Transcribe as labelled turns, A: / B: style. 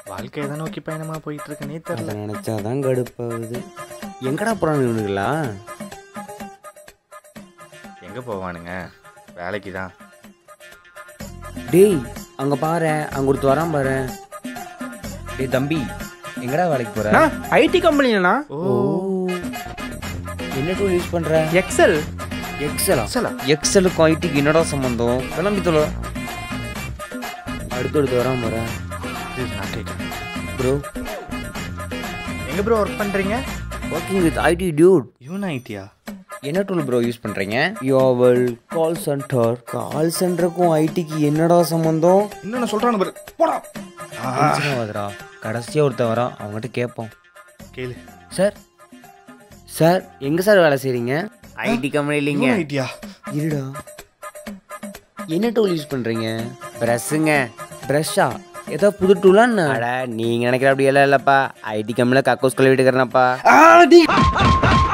A: வாழ்க்கை எதை நோக்கி பயணமா போயிட்டு இருக்குன்னே
B: அதை
A: தெரியல
B: நினச்சாதான் கடுப்பாகுது எங்கடா போகிறான் இவனுங்களா
A: எங்க போவானுங்க வேலைக்கு தான்
B: டேய் அங்கே பாரு அங்கே ஒருத்தர் வரான் பாரு டேய் தம்பி எங்கடா வேலைக்கு போற
C: ஐடி கம்பெனிலண்ணா
A: ஓ
B: என்ன டூல் யூஸ் பண்ற
C: எக்ஸல்
B: எக்ஸலா
A: சலா
B: எக்ஸலுக்கும் ஐடிக்கு என்னடா சம்பந்தம் கிளம்பி தொலை அடுத்தடுத்து வரான் பாரு
A: இது நான் கேட்குறேன்
B: ப்ரோ
A: எங்க ப்ரோ ஒர்க் பண்றீங்க
B: ஒர்க்கிங் வித் ஐடி டியூட்
A: யூன் ஐடியா
B: என்ன டூல் ப்ரோ யூஸ் பண்ணுறீங்க யோவல் கால் சென்டர் கால் சென்டருக்கும் ஐடிக்கு என்னடா சம்மந்தம்
A: இன்னொன்னு சொல்றானு பாரு போடா
B: ஆகுதுடா கடைசியாக ஒருத்தன் வரான் அவங்ககிட்ட கேட்போம்
A: கேளு
B: சார் சார் எங்கே சார் வேலை செய்கிறீங்க ஐடி கம்பெனிலிங்க
A: யூன் ஐடியா
B: இருடா என்ன டூல் யூஸ் பண்ணுறீங்க ப்ரெஷ்ஷுங்க ப்ரெஷ்ஷா ஏதோ புது டூலா அட நீங்கள் நினைக்கிற அப்படி எல்லாம் இல்லைப்பா ஐடி கம்பெனியில் கக்கோஸ் கழுவிட்டுக்கிறேனப்பா